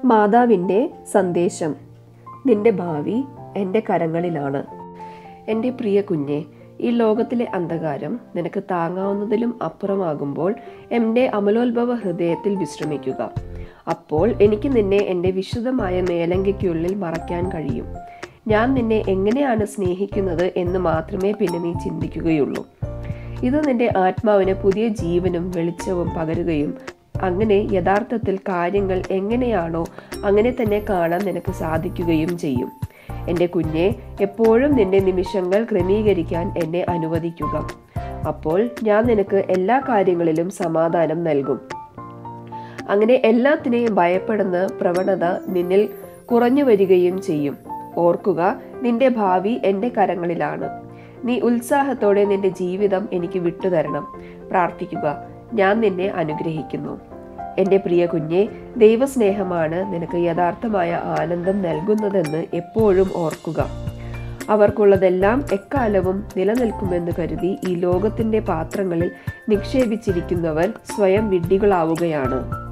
മാതാവിൻ്റെ സന്ദേശം നിന്റെ ഭാവി എൻ്റെ കരങ്ങളിലാണ് എൻ്റെ പ്രിയ കുഞ്ഞെ ഈ ലോകത്തിലെ അന്ധകാരം നിനക്ക് താങ്ങാവുന്നതിലും അപ്പുറമാകുമ്പോൾ എൻ്റെ അമലോത്ഭവ ഹൃദയത്തിൽ വിശ്രമിക്കുക അപ്പോൾ എനിക്ക് നിന്നെ എൻ്റെ വിശുദ്ധമായ മേലങ്കയ്ക്കുള്ളിൽ മറയ്ക്കാൻ കഴിയും ഞാൻ നിന്നെ എങ്ങനെയാണ് സ്നേഹിക്കുന്നത് എന്ന് മാത്രമേ പിന്നെ നീ ചിന്തിക്കുകയുള്ളൂ ഇത് നിന്റെ ആത്മാവിന് പുതിയ ജീവനും വെളിച്ചവും പകരുകയും അങ്ങനെ യഥാർത്ഥത്തിൽ കാര്യങ്ങൾ എങ്ങനെയാണോ അങ്ങനെ തന്നെ കാണാൻ നിനക്ക് സാധിക്കുകയും ചെയ്യും എൻ്റെ കുഞ്ഞെ എപ്പോഴും നിന്റെ നിമിഷങ്ങൾ ക്രമീകരിക്കാൻ എന്നെ അനുവദിക്കുക അപ്പോൾ ഞാൻ നിനക്ക് എല്ലാ കാര്യങ്ങളിലും സമാധാനം നൽകും അങ്ങനെ എല്ലാത്തിനെയും ഭയപ്പെടുന്ന പ്രവണത നിന്നിൽ കുറഞ്ഞു വരികയും ചെയ്യും ഓർക്കുക നിന്റെ ഭാവി എൻ്റെ കരങ്ങളിലാണ് നീ ഉത്സാഹത്തോടെ നിന്റെ ജീവിതം എനിക്ക് വിട്ടുതരണം പ്രാർത്ഥിക്കുക ഞാൻ നിന്നെ അനുഗ്രഹിക്കുന്നു എൻ്റെ പ്രിയ കുഞ്ഞെ ദൈവസ്നേഹമാണ് നിനക്ക് യഥാർത്ഥമായ ആനന്ദം നൽകുന്നതെന്ന് എപ്പോഴും ഓർക്കുക അവർക്കുള്ളതെല്ലാം എക്കാലവും നിലനിൽക്കുമെന്ന് കരുതി ഈ ലോകത്തിൻ്റെ പാത്രങ്ങളിൽ നിക്ഷേപിച്ചിരിക്കുന്നവർ സ്വയം വിഡ്ഢികളാവുകയാണ്